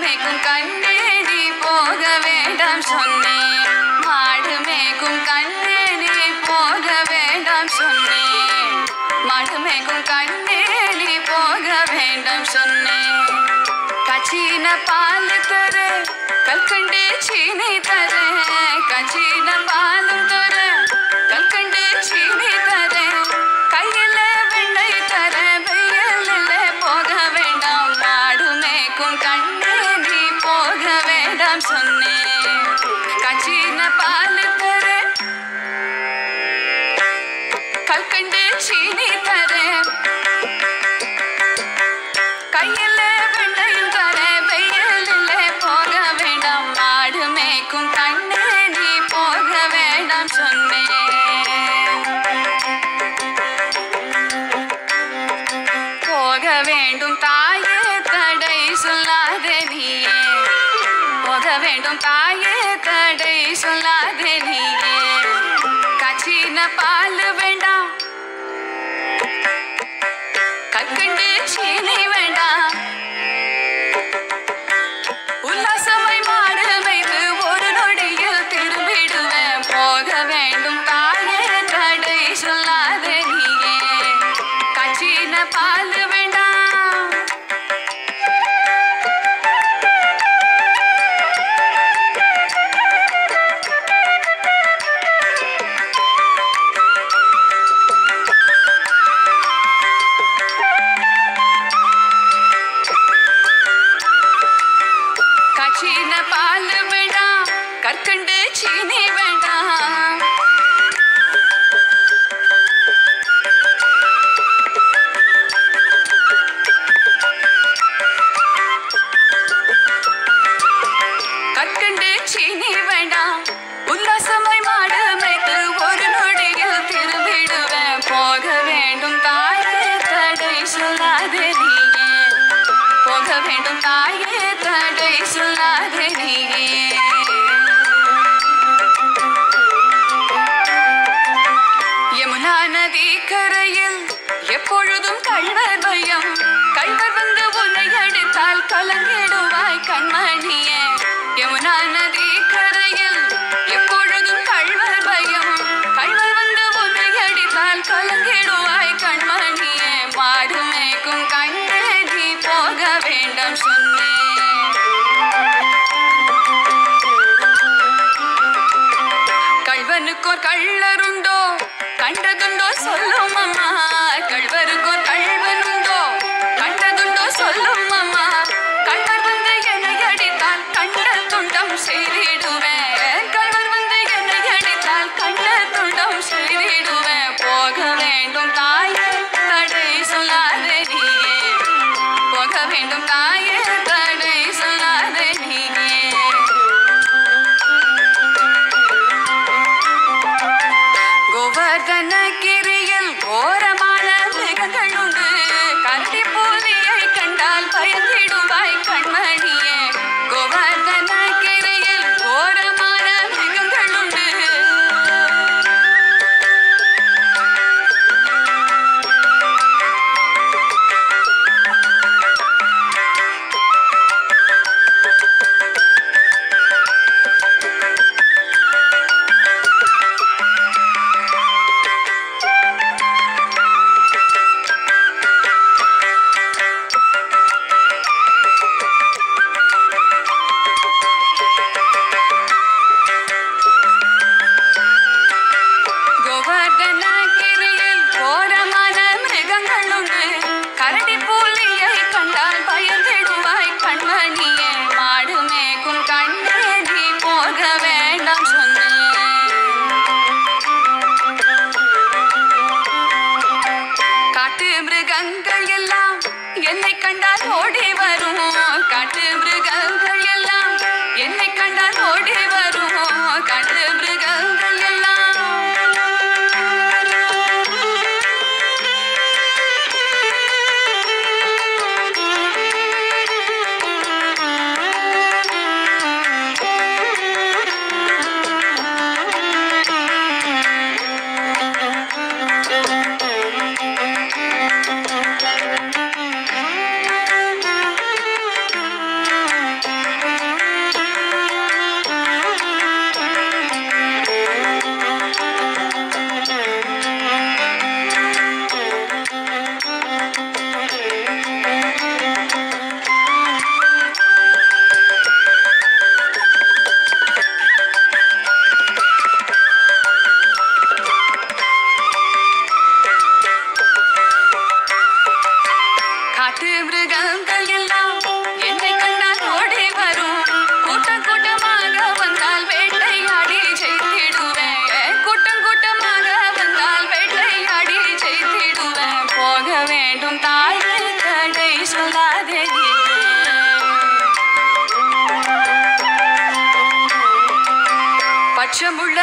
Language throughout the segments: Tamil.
மேய்க்கும் கண்ணே நீ போக வேண்டாம் சொன்னேன் மாடு மேய்க்கும் கண்ணே நீ போக வேண்டாம் சொன்னேன் மாடு மேய்க்கும் கண்ணே நீ போக வேண்டாம் சொன்னேன் கச்சின பால் தர கல்கண்டு சீனி தர கச்சின பால் தர கல்கண்டு சீனி தர கையில வெண்ணெய் தர வெயிலில் போக வேண்டாம் மாடு மேய்க்கும் கண்ணே நீ போக வேண்டாம் சொன்னேன் கச்சின பால் தர கல்கண்டு சீனி தர கையில வெண்ணையும் தர வெயிலிலே போக வேண்டாம் மாடு மேய்க்கும் கண்ணே நீ போக வேண்டாம் சொன்னேன் போக வேண்டும் தாயே தடை சொல்லாதே நீயே போக வேண்டும் தாயே தடை சொல்லாதே நீயே கச்சின பால் வேண்டாம் கற்கண்டு சீனி வேண்டாம் உல்லாசமாய் மாடு வைத்து ஒரு நொடியில் திரும்பிடுவேன் போக வேண்டும் தாயே தடை சொல்லாதே நீயே கச்சின பால் வேண்டாம் கச்சின பால் வேண்டாம் கற்கண்டு சீனி வேண்டாம் கற்கண்டு சீனி வேண்டாம் உல்லாசமாய் மாடு மேய்த்து ஒரு நொடியில் திரும்பிடுவேன் போக வேண்டும் தாயே தடை சொல்லாதே நீயே போக வேண்டும் தாயே தடை சொல்லாதே நீயே யமுனா நதி கரையில் எப்பொழுதும் கள்வர் பயம் கள்வர் வந்து உன்னை அடித்தால் கலங்கிடுவாய் கண்மணியே யமுனா நதி கரையில் எப்பொழுதும் கள்வர் பயம் கள்வர் வந்து உன்னை அடித்தால் கலங்கிடுவாய் கண்மணியே மாடு மேய்க்கும் கண்ணே நீ போக வேண்டாம் சொன்னேன் கள்வனுக்கோர் கள்ளருண்டோ கண்டதுண்டோ சொல்லும் அம்மா கள்வருக்கோர் கள்வனுண்டோ கண்டதுண்டோ சொல்லும் அம்மா கள்வர் வந்து என்னை அடித்தால்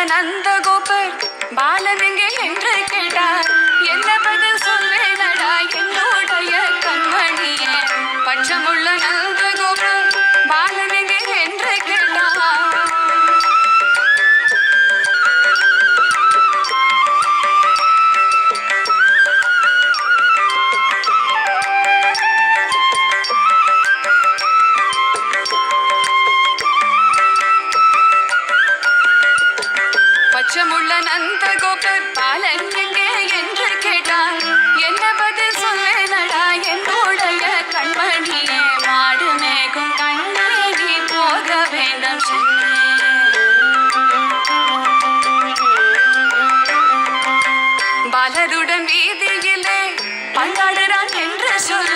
நந்தகோபர் பாலனெங்கே என்று கேட்டார் என்ன பதில் சொல்வேனடா என்னுடைய கண்மணியே பச்சமுள்ள நந்தகோபர் பாலனெங்கே என்று கேட்டார் பச்சமுள்ள நந்தகோபர் பாலன் எங்கே என்று கேட்டார் என்ன பதில் சொல்வேனடா என்னுடைய கண்மணியே மாடு மேகும் கண்ணே நீ போக வேண்டும் சென்னே பாலருடன் வீதியிலே பந்தாடுறான் என்று சொல்ல